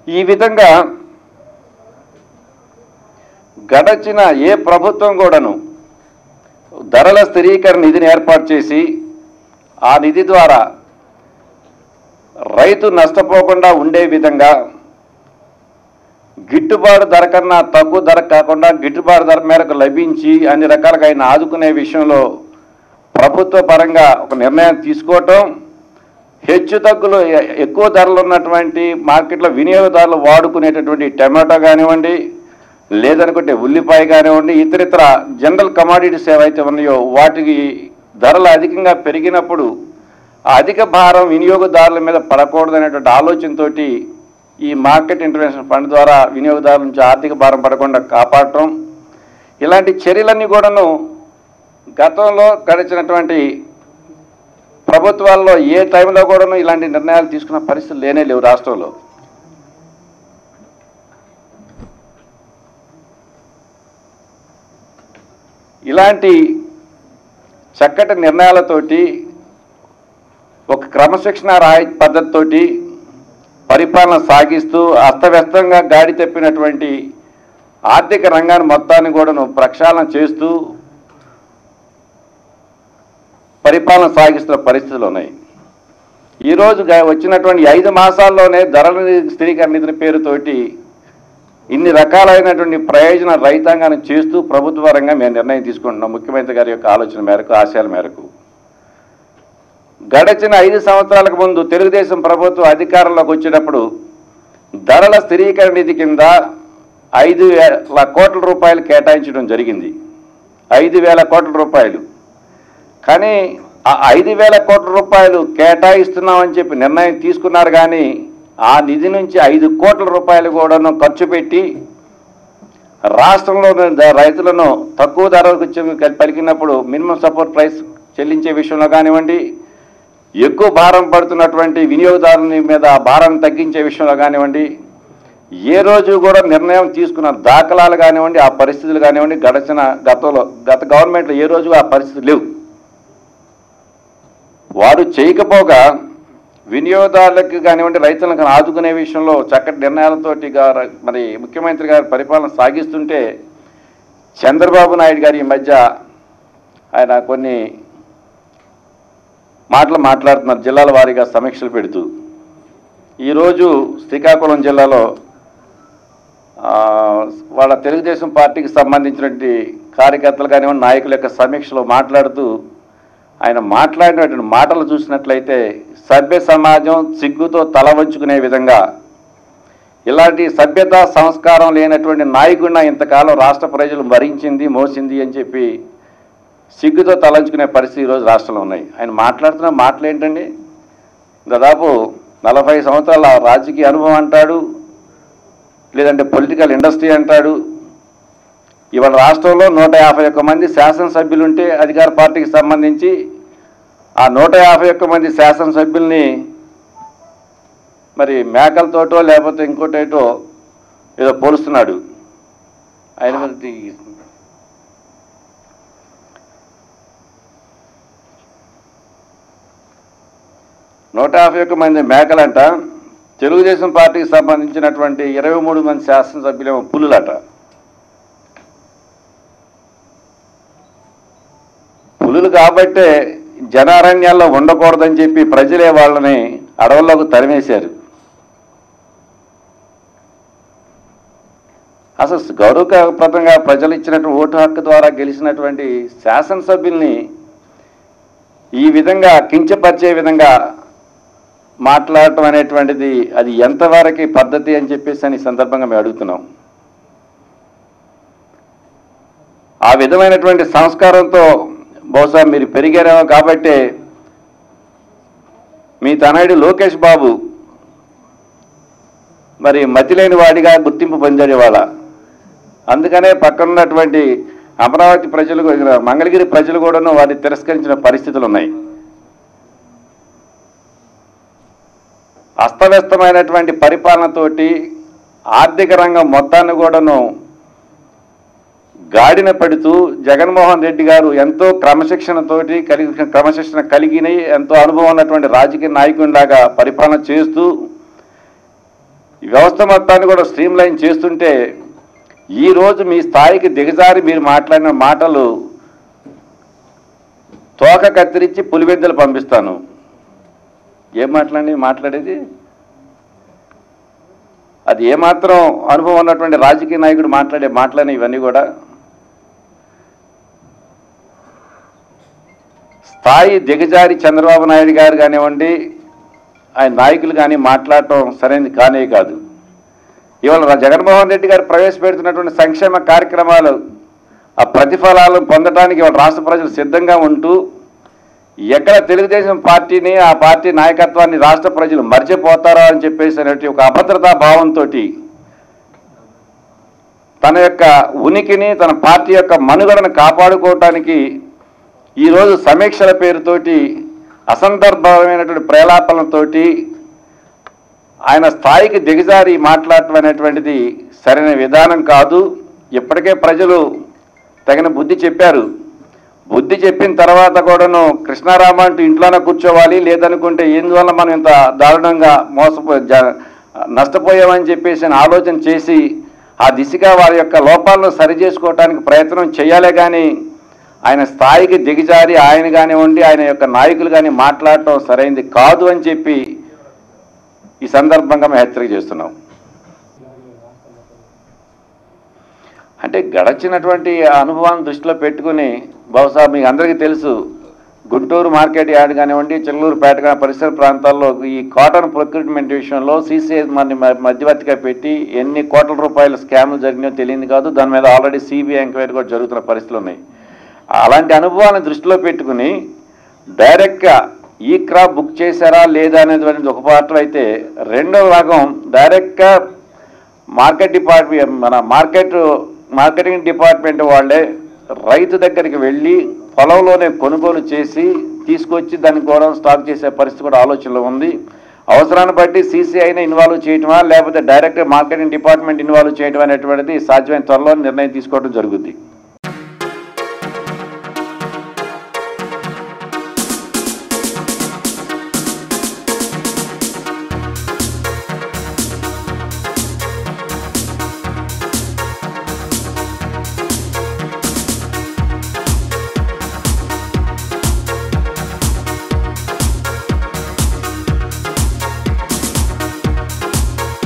ఈ విధంగా గడచిన ఏ ప్రభుత్వం కూడాను ధరల స్థిరీకరణ నిధిని ఏర్పాటు చేసి ఆ నిధి ద్వారా రైతు నష్టపోకుండా ఉండే విధంగా గిట్టుబాటు ధర కన్నా తక్కువ ధర కాకుండా గిట్టుబాటు ధర మేరకు లభించి అన్ని రకాలుగా ఆయన ఆదుకునే విషయంలో ప్రభుత్వ పరంగా ఒక నిర్ణయం తీసుకోవటం హెచ్చు తగ్గులు ఎ- ఎక్కువ ధరలు ఉన్నటువంటి మార్కెట్లో వినియోగదారులు వాడుకునేటటువంటి టమాటో కానివ్వండి లేదనుకుంటే ఉల్లిపాయ కానివ్వండి ఇతరితర జనరల్ కమాడిటీస్ ఏవైతే ఉన్నాయో వాటికి ధరలు అధికంగా పెరిగినప్పుడు ఆ అధిక భారం వినియోగదారుల మీద పడకూడదనేటువంటి ఆలోచనతోటి ఈ మార్కెట్ ఇంటర్వెన్షన్ ఫండ్ ద్వారా వినియోగదారుల నుంచి ఆర్థిక భారం పడకుండా కాపాడటం ఇలాంటి చర్యలన్నీ కూడాను గతంలో గడిచినటువంటి ప్రభుత్వాల్లో ఏ టైంలో కూడాను ఇలాంటి నిర్ణయాలు తీసుకున్న పరిస్థితులు లేనే లేవు రాష్ట్రంలో ఇలాంటి చక్కటి నిర్ణయాలతోటి ఒక క్రమశిక్షణ రాయ పద్ధతితోటి పరిపాలన సాగిస్తూ అస్తవ్యస్తంగా గాడి తప్పినటువంటి ఆర్థిక రంగాన్ని మొత్తాన్ని కూడాను ప్రక్షాళన చేస్తూ పరిపాలన సాగిస్తున్న పరిస్థితులు ఉన్నాయి ఈరోజు గా- వచ్చినటువంటి ఐదు మాసాల్లోనే ధరల స్థిరీకరణ నిధుల పేరుతోటి ఇన్ని రకాలైనటువంటి ప్రయోజన రైతాంగాన్ని చేస్తూ ప్రభుత్వ పరంగా మేము నిర్ణయం తీసుకుంటున్నాం ముఖ్యమంత్రి గారి యొక్క ఆలోచన మేరకు ఆశయాల మేరకు గడిచిన ఐదు సంవత్సరాలకు ముందు తెలుగుదేశం ప్రభుత్వం అధికారంలోకి వచ్చేటప్పుడు ధరల స్థిరీకరణ నిధి కింద ఐదు వేల కోట్ల రూపాయలు కేటాయించడం జరిగింది ఐదు వేల కోట్ల రూపాయలు కానీ ఆ ఐదు వేల కోట్ల రూపాయలు కేటాయిస్తున్నామని చెప్పి నిర్ణయం తీసుకున్నారు కానీ ఆ నిధి నుంచి ఐదు కోట్ల రూపాయలు కూడాను ఖర్చు పెట్టి రాష్ట్రంలో ఉన్న రైతులను తక్కువ ధరకు చె- పలికినప్పుడు మినిమం సపోర్ట్ ప్రైస్ చెల్లించే విషయంలో కానివ్వండి ఎక్కువ భారం పడుతున్నటువంటి వినియోగదారుని మీద ఆ భారాన్ని తగ్గించే విషయంలో కానివ్వండి ఏ రోజు కూడా నిర్ణయం తీసుకున్న దాఖలాలు కానివ్వండి ఆ పరిస్థితులు కానివ్వండి గడిచిన గతంలో గత గవర్నమెంట్లో ఏ రోజు ఆ పరిస్థితులు లేవు వారు చేయకపోగా వినియోగదారులకు కానివ్వండి రైతులకు ఆదుకునే విషయంలో చక్కటి నిర్ణయాలతోటి గారు మరి ముఖ్యమంత్రి గారు పరిపాలన సాగిస్తుంటే చంద్రబాబు నాయుడు గారి ఈ మధ్య ఆయన కొన్ని మాటలు మాట్లాడుతున్నారు జిల్లాల వారీగా సమీక్షలు పెడుతూ ఈరోజు శ్రీకాకుళం జిల్లాలో ఆ, వాళ్ళ తెలుగుదేశం పార్టీకి సంబంధించినటువంటి కార్యకర్తలు కానివ్వండి నాయకుల యొక్క సమీక్షలో మాట్లాడుతూ ఆయన మాట్లాడినటువంటి మాటలు చూసినట్లయితే సభ్య సమాజం సిగ్గుతో తల వంచుకునే విధంగా ఇలాంటి సభ్యత సంస్కారం లేనటువంటి నాయకుడిన ఇంతకాలం రాష్ట్ర ప్రజలు భరించింది మోసింది అని చెప్పి సిగ్గుతో తలంచుకునే పరిస్థితి ఈరోజు రాష్ట్రంలో ఉన్నాయి ఆయన మాట్లాడుతున్న మాటలు ఏంటండి దాదాపు నలభై సంవత్సరాల రాజకీయ అనుభవం అంటాడు లేదంటే పొలిటికల్ ఇండస్ట్రీ అంటాడు ఇవాళ రాష్ట్రంలో నూట యాభై ఒక్క మంది శాసనసభ్యులు ఉంటే అధికార పార్టీకి సంబంధించి ఆ నూట యాభై ఒక్క మంది శాసనసభ్యుల్ని మరి మేకలతోటో లేకపోతే ఇంకోటేటో ఏదో పోలుస్తున్నాడు ఆయన మరి నూట యాభై ఒక్క మంది మేకలంట తెలుగుదేశం పార్టీకి సంబంధించినటువంటి ఇరవై మూడు మంది శాసనసభ్యులేమో పులులట పులులు కాబట్టే జనారణ్యాల్లో ఉండకూడదని చెప్పి ప్రజలే వాళ్ళని అడవుల్లోకి తరిమేశారు అసలు గౌరవప్రదంగా ప్రజలు ఇచ్చినటువంటి ఓటు హక్కు ద్వారా గెలిచినటువంటి శాసనసభ్యుల్ని ఈ విధంగా కించపరిచే విధంగా మాట్లాడటం అనేటువంటిది అది ఎంతవరకు పద్ధతి అని చెప్పేసి అని ఈ సందర్భంగా మేము అడుగుతున్నాం ఆ విధమైనటువంటి సంస్కారంతో బహుశా మీరు పెరిగారేమో కాబట్టే మీ తనయుడు లోకేష్ బాబు మరి మతిలేని వాడిగా గుర్తింపు పొందాడు ఇవాళ అందుకనే పక్కన ఉన్నటువంటి అమరావతి ప్రజలు కూడా- మంగళగిరి ప్రజలు కూడాను వారిని తిరస్కరించిన పరిస్థితులు ఉన్నాయి అస్తవ్యస్తమైనటువంటి పరిపాలనతోటి ఆర్థిక రంగం మొత్తాన్ని కూడాను గాడిన పెడుతూ జగన్మోహన్ రెడ్డి గారు ఎంతో క్రమశిక్షణతోటి కలిగి క్రమశిక్షణ కలిగిన ఎంతో అనుభవం ఉన్నటువంటి రాజకీయ నాయకునిలాగా పరిపాలన చేస్తూ ఈ వ్యవస్థ మొత్తాన్ని కూడా స్ట్రీమ్ లైన్ చేస్తుంటే ఈరోజు మీ స్థాయికి దిగజారి మీరు మాట్లాడిన మాటలు తోక కత్తిరించి పులివెందులు పంపిస్తాను ఏం మాట్లాడి మాట్లాడేది అది ఏమాత్రం అనుభవం ఉన్నటువంటి రాజకీయ నాయకుడు మాట్లాడే మాటలని ఇవన్నీ కూడా స్థాయి దిగజారి చంద్రబాబు నాయుడు గారు కానివ్వండి ఆయన నాయకులు కానీ మాట్లాడటం సరైనది కానే కాదు ఇవాళ రా- జగన్మోహన్ రెడ్డి గారు ప్రవేశపెడుతున్నటువంటి సంక్షేమ కార్యక్రమాలు ఆ ప్రతిఫలాలను పొందడానికి ఇవాళ రాష్ట్ర ప్రజలు సిద్ధంగా ఉంటూ ఎక్కడ తెలుగుదేశం పార్టీని ఆ పార్టీ నాయకత్వాన్ని రాష్ట్ర ప్రజలు మర్చిపోతారో అని చెప్పేసి అనేటువంటి ఒక అభద్రతా భావంతో తన యొక్క ఉనికిని తన పార్టీ యొక్క మనుగడను కాపాడుకోవటానికి ఈరోజు సమీక్షల పేరుతోటి అసందర్భమైనటువంటి ప్రేలాపనలతోటి ఆయన స్థాయికి దిగజారి మాట్లాడటం అనేటువంటిది సరైన విధానం కాదు ఇప్పటికే ప్రజలు తగిన బుద్ధి చెప్పారు బుద్ధి చెప్పిన తర్వాత కూడాను కృష్ణారామ అంటూ ఇంట్లోనే కూర్చోవాలి లేదనుకుంటే ఎందువల్ల మనం ఇంత దారుణంగా మోసపో జ- నష్టపోయామని చెప్పేసి అని ఆలోచన చేసి ఆ దిశగా వారి యొక్క లోపాలను సరిచేసుకోవడానికి ప్రయత్నం చేయాలే కానీ ఆయన స్థాయికి దిగజారి ఆయన కానివ్వండి ఆయన యొక్క నాయకులు కానీ మాట్లాడటం సరైంది కాదు అని చెప్పి ఈ సందర్భంగా మేము హెచ్చరిక చేస్తున్నాం అంటే గడచినటువంటి అనుభవాన్ని దృష్టిలో పెట్టుకుని బహుశా మీకు అందరికీ తెలుసు గుంటూరు మార్కెట్ యార్డ్ కానివ్వండి చిల్లూరుపేట కానీ పరిసర ప్రాంతాల్లో ఈ కాటన్ ప్రొక్యూట్మెంట్ విషయంలో సీసీఐ మన మ- మధ్యవర్తిగా పెట్టి ఎన్ని కోట్ల రూపాయల స్కామ్లు జరిగినాయో తెలియదు కాదు దాని మీద ఆల్రెడీ సిబిఐ ఎంక్వైరీ కూడా జరుగుతున్న పరిస్థితులు ఉన్నాయి అలాంటి అనుభవాలను దృష్టిలో పెట్టుకుని డైరెక్ట్గా ఈ క్రాప్ బుక్ చేశారా లేదా అనేది ఒక పార్ట్ అయితే రెండో భాగం డైరెక్ట్గా మార్కెట్ డిపార్ట్మెంట్ మన మార్కెట్ మార్కెటింగ్ డిపార్ట్మెంట్ వాళ్ళే రైతు దగ్గరికి వెళ్ళి పొలంలోనే కొనుగోలు చేసి తీసుకొచ్చి దాన్ని గోడౌన్ స్టాక్ చేసే పరిస్థితి కూడా ఆలోచనలో ఉంది అవసరాన్ని బట్టి సీసీఐని ఇన్వాల్వ్ చేయటమా లేకపోతే డైరెక్ట్ మార్కెటింగ్ డిపార్ట్మెంట్ ఇన్వాల్వ్ చేయడం అనేటువంటిది సాధ్యమైన త్వరలో నిర్ణయం తీసుకోవడం జరుగుద్ది